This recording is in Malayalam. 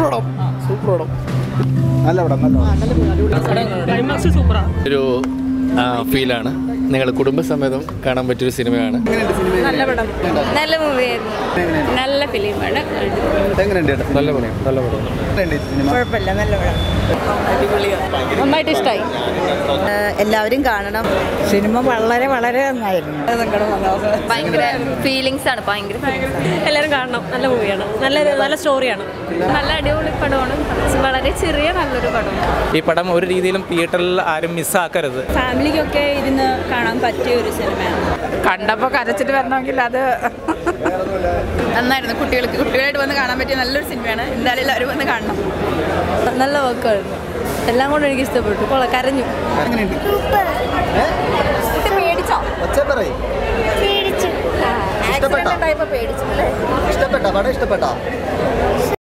പടം സൂപ്പർ പടം നല്ല പടം നല്ല പടം ഒരു ഫീലാണ് നിങ്ങൾ കുടുംബസമേതം കാണാൻ പറ്റിയൊരു സിനിമയാണ് നല്ല പടം നല്ല മൂവിയായിരുന്നു നല്ല ഫിലിമാണ് എങ്ങനെയുണ്ട് ചേട്ടാ നല്ല പടം നല്ല പടം എങ്ങനെയുണ്ട് ഈ സിനിമ കുഴപ്പമില്ല നല്ല പടം നന്നായിട്ട് ഇഷ്ടമായി എല്ലാവരും കാണണം സിനിമ വളരെ വളരെ നന്നായിരുന്നു ഭയങ്കര ഫീലിങ്സ് ആണ് ഭയങ്കര എല്ലാവരും കാണണം നല്ല മൂവിയാണ് നല്ല നല്ല സ്റ്റോറിയാണ് നല്ല അടിപൊളി പടമാണ് വളരെ ചെറിയ നല്ലൊരു പടമാണ് ഈ പടം ഒരു രീതിയിലും തിയേറ്ററിൽ ആരും മിസ്സാക്കരുത് ഫാമിലിക്കൊക്കെ ഇരുന്ന് കാണാൻ പറ്റിയ ഒരു സിനിമയാണ് കണ്ടപ്പോൾ കരച്ചിട്ട് വരണമെങ്കിൽ അത് നന്നായിരുന്നു കുട്ടികൾക്ക് കുട്ടികളായിട്ട് വന്ന് കാണാൻ പറ്റിയ നല്ലൊരു സിനിമയാണ് എന്തായാലും എല്ലാവരും വന്ന് കാണണം നല്ല വർക്കായിരുന്നു എല്ലാം കൊണ്ടും എനിക്ക് ഇഷ്ടപ്പെട്ടു കൊള്ളാം കരഞ്ഞു എങ്ങനെയുണ്ട് പേടിച്ചോ ഒച്ച പറയും ഇഷ്ടപ്പെട്ടോ? ആക്സിഡന്റ് ആയപ്പോ പേടിച്ചു അല്ലേ ഇഷ്ടപ്പെട്ടോ പടം ഇഷ്ടപ്പെട്ടോ